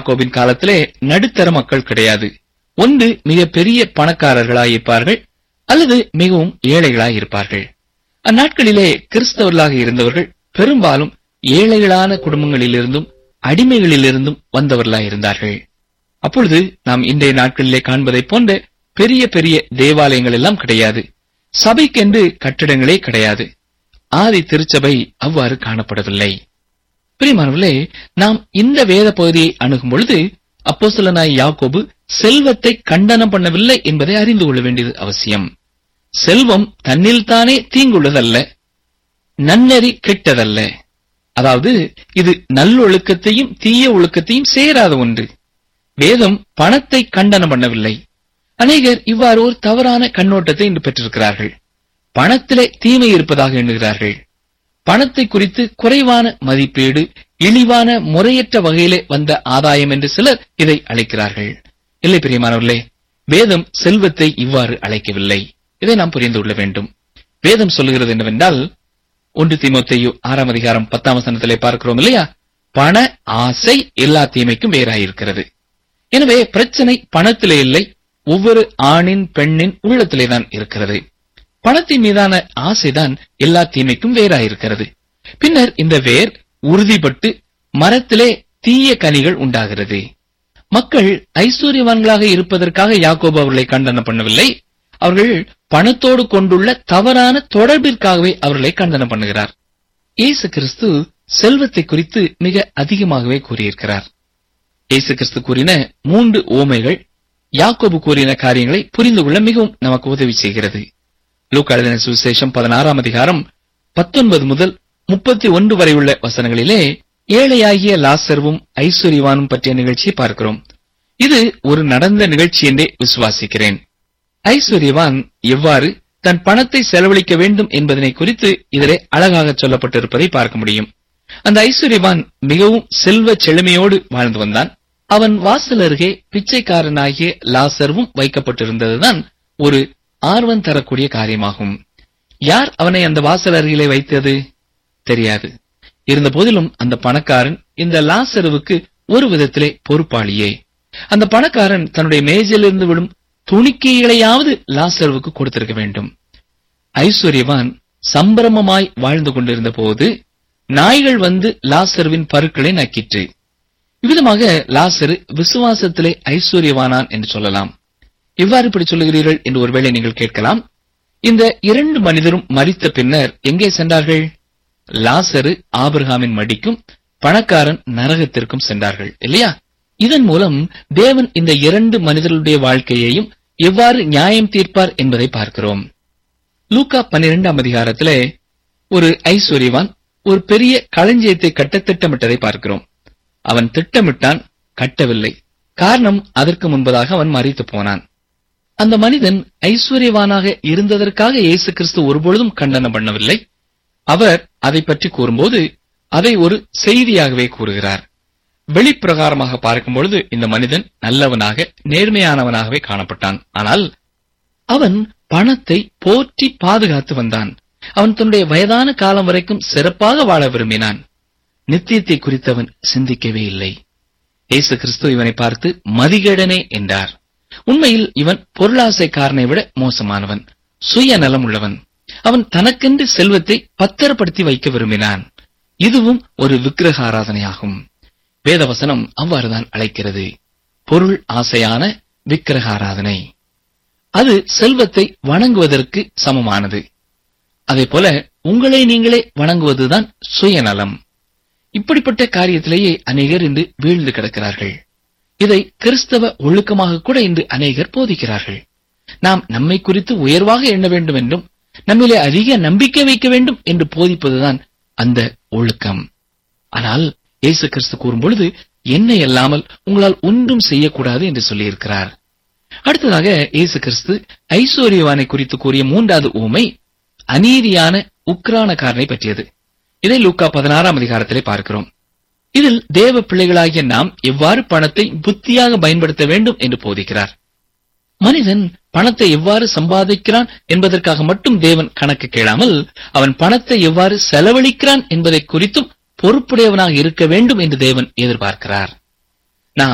யாக்கோபின் காலத்திலே நடுத்தர மக்கள் கிடையாது ஒன்று மிக பெரிய பணக்காரர்களாயிருப்பார்கள் அல்லது மிகவும் ஏழைகளாயிருப்பார்கள் அந்நாட்களிலே கிறிஸ்தவர்களாக இருந்தவர்கள் பெரும்பாலும் ஏழைகளான குடும்பங்களிலிருந்தும் அடிமைகளிலிருந்தும் வந்தவர்களாயிருந்தார்கள் அப்பொழுது நாம் இன்றைய நாட்களிலே காண்பதைப் போன்ற பெரிய பெரிய தேவாலயங்கள் எல்லாம் கிடையாது சபைக்கென்று கட்டிடங்களே கிடையாது ஆதி திருச்சபை அவ்வாறு காணப்படவில்லை பிரியமானவர்களே நாம் இந்த வேத பகுதியை அணுகும் பொழுது அப்போஸ்தலனாய் யாக்கோபு செல்வத்தை கண்டனம் பண்ணவில்லை என்பதை அறிந்து கொள்ள வேண்டியது அவசியம் செல்வம் தன்னில்தானே தீங்குள்ளதல்ல நன்னெறி கெட்டதல்ல அதாவது இது நல்லொழுக்கத்தையும் தீய ஒழுக்கத்தையும் சேராத ஒன்று வேதம் பணத்தை கண்டனம் பண்ணவில்லை அநேகர் இவ்வாறு ஒரு தவறான கண்ணோட்டத்தை இன்று பெற்றிருக்கிறார்கள் பணத்திலே தீமை இருப்பதாக எண்ணுகிறார்கள் பணத்தை குறித்து குறைவான மதிப்பீடு இழிவான முறையற்ற வகையிலே வந்த ஆதாயம் என்று சிலர் இதை அழைக்கிறார்கள் இல்லை பிரியமானவர்களே வேதம் செல்வத்தை இவ்வாறு அழைக்கவில்லை இதை நாம் புரிந்து கொள்ள வேண்டும் வேதம் சொல்லுகிறது என்னவென்றால் ஒன்று தீமோத்தேயு ஆறாம் அதிகாரம் பத்தாம் வசனத்திலே பார்க்கிறோம் இல்லையா பண ஆசை எல்லா தீமைக்கும் வேறாயிருக்கிறது எனவே பிரச்சனை பணத்திலே இல்லை ஒவ்வொரு ஆணின் பெண்ணின் உள்ளத்திலே தான் இருக்கிறது பணத்தின் மீதான ஆசைதான் எல்லா தீமைக்கும் வேறாயிருக்கிறது பின்னர் இந்த வேர் உறுதிப்பட்டு மரத்திலே தீய கனிகள் உண்டாகிறது மக்கள் ஐஸ்வர்யவான்களாக இருப்பதற்காக யாக்கோபு அவர்களை கண்டனம் பண்ணவில்லை அவர்கள் பணத்தோடு கொண்டுள்ள தவறான தொடர்பிற்காகவே அவர்களை கண்டனம் பண்ணுகிறார் இயேசு கிறிஸ்து செல்வத்தை குறித்து மிக அதிகமாகவே கூறியிருக்கிறார் இயேசு கிறிஸ்து கூறின மூன்று ஓமைகள் யாக்கோபு கூறின காரியங்களை புரிந்து கொள்ள மிகவும் நமக்கு உதவி செய்கிறது லூக்கா எழுதின சுவிசேஷம் பதினாறாம் அதிகாரம் பத்தொன்பது முதல் முப்பத்தி ஒன்று வரை உள்ள வசனங்களிலே ஏழையாகிய லாசர்வும் ஐஸ்வர்யவானும் பற்றிய நிகழ்ச்சியை பார்க்கிறோம் இது ஒரு நடந்த நிகழ்ச்சி என்றே விசுவாசிக்கிறேன் ஐஸ்வர்யவான் எவ்வாறு தன் பணத்தை செலவழிக்க வேண்டும் என்பதனை குறித்து இதிலே அழகாக சொல்லப்பட்டிருப்பதை பார்க்க முடியும் அந்த ஐஸ்வர்யவான் மிகவும் செல்வ செழுமையோடு வாழ்ந்து வந்தான் அவன் வாசல் அருகே பிச்சைக்காரனாகிய லாசர்வும் வைக்கப்பட்டிருந்ததுதான் ஒரு ஆர்வம் தரக்கூடிய காரியமாகும் யார் அவனை அந்த வாசல் அருகிலே வைத்தது தெரியாது இருந்த போதிலும் அந்த பணக்காரன் இந்த லாசருவுக்கு ஒரு விதத்திலே பொறுப்பாளியே அந்த பணக்காரன் தன்னுடைய மேஜிலிருந்து விடும் துணிக்கைகளையாவது லாசருவுக்கு கொடுத்திருக்க வேண்டும் ஐஸ்வர்யவான் சம்பிரமமாய் வாழ்ந்து கொண்டிருந்த போது நாய்கள் வந்து லாசருவின் பருக்களை நக்கிற்று இவ்விதமாக லாசரு விசுவாசத்திலே ஐஸ்வர்யவானான் என்று சொல்லலாம் எவ்வாறு இப்படி சொல்லுகிறீர்கள் என்று ஒருவேளை நீங்கள் கேட்கலாம் இந்த இரண்டு மனிதரும் மரித்த பின்னர் எங்கே சென்றார்கள் லாசரு ஆபிரகாமின் மடிக்கும் பணக்காரன் நரகத்திற்கும் சென்றார்கள் இல்லையா இதன் மூலம் தேவன் இந்த இரண்டு மனிதர்களுடைய வாழ்க்கையையும் எவ்வாறு நியாயம் தீர்ப்பார் என்பதை பார்க்கிறோம் லூக்கா பன்னிரெண்டாம் அதிகாரத்திலே ஒரு ஐஸ்வர்யவான் ஒரு பெரிய களஞ்சியத்தை கட்ட திட்டமிட்டதை பார்க்கிறோம் அவன் திட்டமிட்டான் கட்டவில்லை காரணம் அதற்கு முன்பதாக அவன் மறித்து போனான் அந்த மனிதன் ஐஸ்வர்யவானாக இருந்ததற்காக இயேசு கிறிஸ்து ஒருபொழுதும் கண்டனம் பண்ணவில்லை அவர் அதை பற்றி கூறும்போது அதை ஒரு செய்தியாகவே கூறுகிறார் வெளிப்பிரகாரமாக பார்க்கும் பொழுது இந்த மனிதன் நல்லவனாக நேர்மையானவனாகவே காணப்பட்டான் ஆனால் அவன் பணத்தை போற்றி பாதுகாத்து வந்தான் அவன் தன்னுடைய வயதான காலம் வரைக்கும் சிறப்பாக வாழ விரும்பினான் நித்தியத்தை குறித்தவன் சிந்திக்கவே இல்லை இயேசு கிறிஸ்து இவனை பார்த்து மதிகேடனே என்றார் உண்மையில் இவன் பொருளாசைக்காரனை விட மோசமானவன் சுயநலம் உள்ளவன் அவன் தனக்கென்று செல்வத்தை பத்திரப்படுத்தி வைக்க விரும்பினான் இதுவும் ஒரு விக்கிரக ஆராதனையாகும் வேதவசனம் அவ்வாறுதான் அழைக்கிறது பொருள் ஆசையான விக்கிரக ஆராதனை அது செல்வத்தை வணங்குவதற்கு சமமானது அதே போல உங்களை நீங்களே வணங்குவதுதான் சுயநலம் இப்படிப்பட்ட காரியத்திலேயே அநேகர் இன்று வீழ்ந்து கிடக்கிறார்கள் இதை கிறிஸ்தவ ஒழுக்கமாக கூட இன்று அநேகர் போதிக்கிறார்கள் நாம் நம்மை குறித்து உயர்வாக எண்ண வேண்டும் என்றும் நம்மிலே அதிக நம்பிக்கை வைக்க வேண்டும் என்று போதிப்பதுதான் அந்த ஒழுக்கம் ஆனால் இயேசு கிறிஸ்து கூறும் பொழுது என்னை அல்லாமல் உங்களால் ஒன்றும் செய்யக்கூடாது என்று சொல்லியிருக்கிறார் அடுத்ததாக இயேசு கிறிஸ்து ஐஸ்வர்யவானை குறித்து கூறிய மூன்றாவது ஊமை அநீதியான உக்ரானக்காரனை பற்றியது இதை லூக்கா பதினாறாம் அதிகாரத்திலே பார்க்கிறோம் இதில் தேவ பிள்ளைகளாகிய நாம் எவ்வாறு பணத்தை புத்தியாக பயன்படுத்த வேண்டும் என்று போதிக்கிறார் மனிதன் பணத்தை எவ்வாறு சம்பாதிக்கிறான் என்பதற்காக மட்டும் தேவன் கணக்கு கேளாமல் அவன் பணத்தை எவ்வாறு செலவழிக்கிறான் என்பதை குறித்தும் பொறுப்புடையவனாக இருக்க வேண்டும் என்று தேவன் எதிர்பார்க்கிறார்